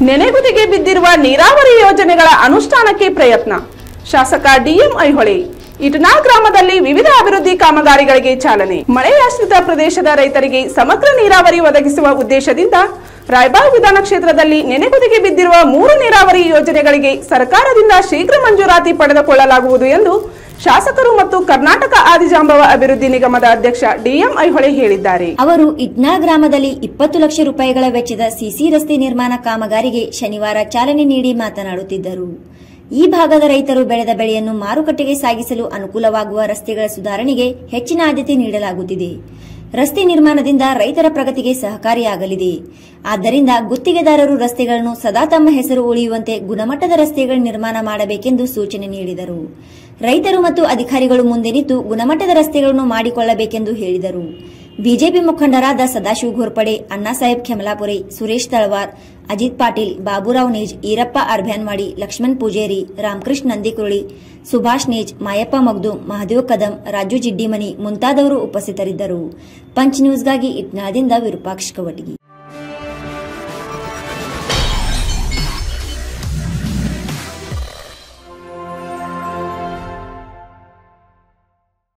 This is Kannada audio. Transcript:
ನೆನೆಗುದಿಗೆ ಬಿದ್ದಿರುವ ನೀರಾವರಿ ಯೋಜನೆಗಳ ಅನುಷ್ಠಾನಕ್ಕೆ ಪ್ರಯತ್ನ ಶಾಸಕ ಡಿಎಂ ಐಹೊಳೆ ಇಟನಾ ಗ್ರಾಮದಲ್ಲಿ ವಿವಿಧ ಅಭಿವೃದ್ಧಿ ಕಾಮಗಾರಿಗಳಿಗೆ ಚಾಲನೆ ಮಳೆಯಾಶ್ರಿತ ಪ್ರದೇಶದ ರೈತರಿಗೆ ಸಮಗ್ರ ನೀರಾವರಿ ಒದಗಿಸುವ ಉದ್ದೇಶದಿಂದ ರಾಯಬಾಗ್ ವಿಧಾನ ಕ್ಷೇತ್ರದಲ್ಲಿ ನೆನೆಗುದಿಗೆ ಬಿದ್ದಿರುವ ಮೂರು ನೀರಾವರಿ ಯೋಜನೆಗಳಿಗೆ ಸರ್ಕಾರದಿಂದ ಶೀಘ್ರ ಮಂಜೂರಾತಿ ಪಡೆದುಕೊಳ್ಳಲಾಗುವುದು ಎಂದು ಶಾಸಕರು ಮತ್ತು ಕರ್ನಾಟಕ ಆದಿಜಾಂಬವ ಅಭಿವೃದ್ಧಿ ನಿಗಮದ ಅಧ್ಯಕ್ಷ ಡಿಎಂ ಐಹೊಳೆ ಹೇಳಿದ್ದಾರೆ ಅವರು ಇಟ್ನಾ ಗ್ರಾಮದಲ್ಲಿ ಇಪ್ಪತ್ತು ಲಕ್ಷ ರೂಪಾಯಿಗಳ ವೆಚ್ಚದ ಸಿಸಿ ರಸ್ತೆ ನಿರ್ಮಾಣ ಕಾಮಗಾರಿಗೆ ಶನಿವಾರ ಚಾಲನೆ ನೀಡಿ ಮಾತನಾಡುತ್ತಿದ್ದರು ಈ ಭಾಗದ ರೈತರು ಬೆಳೆದ ಬೆಳೆಯನ್ನು ಮಾರುಕಟ್ಟೆಗೆ ಸಾಗಿಸಲು ಅನುಕೂಲವಾಗುವ ರಸ್ತೆಗಳ ಸುಧಾರಣೆಗೆ ಹೆಚ್ಚಿನ ಆದ್ಯತೆ ನೀಡಲಾಗುತ್ತಿದೆ ರಸ್ತೆ ನಿರ್ಮಾಣದಿಂದ ರೈತರ ಪ್ರಗತಿಗೆ ಸಹಕಾರಿಯಾಗಲಿದೆ ಆದ್ದರಿಂದ ಗುತ್ತಿಗೆದಾರರು ರಸ್ತೆಗಳನ್ನು ಸದಾ ತಮ್ಮ ಹೆಸರು ಉಳಿಯುವಂತೆ ಗುಣಮಟ್ಟದ ರಸ್ತೆಗಳ ನಿರ್ಮಾಣ ಮಾಡಬೇಕೆಂದು ಸೂಚನೆ ನೀಡಿದರು ರೈತರು ಮತ್ತು ಅಧಿಕಾರಿಗಳು ಮುಂದೆ ನಿಂತು ಗುಣಮಟ್ಟದ ರಸ್ತೆಗಳನ್ನು ಮಾಡಿಕೊಳ್ಳಬೇಕೆಂದು ಹೇಳಿದರು ಬಿಜೆಪಿ ಮುಖಂಡರಾದ ಸದಾಶಿವ ಘೋರ್ಪಡೆ ಅಣ್ಣಾಸಾಹೇಬ್ ಖೆಮಲಾಪುರೆ ಸುರೇಶ್ ತಳವಾರ್ ಅಜಿತ್ ಪಾಟೀಲ್ ಬಾಬುರಾವ್ ನೇಜ್ ಈರಪ್ಪ ಅರ್ಭ್ಯಾನ್ವಾಡಿ ಲಕ್ಷ್ಮಣ್ ಪೂಜೇರಿ ರಾಮಕೃಷ್ಣ ನಂದಿಕುರುಳಿ ಸುಭಾಷ್ ನೇಜ್ ಮಾಯಪ್ಪ ಮಗ್ದುಂ ಮಹದೇವ್ ಕದಂ ರಾಜು ಜಿಡ್ಡಿಮನಿ ಮುಂತಾದವರು ಉಪಸ್ಥಿತರಿದ್ದರು ಪಂಚ್ ನ್ಯೂಸ್ಗಾಗಿ ಇಟ್ನಾದಿಂದ ವಿರೂಪಾಕ್ಷ ಕವಟಗಿ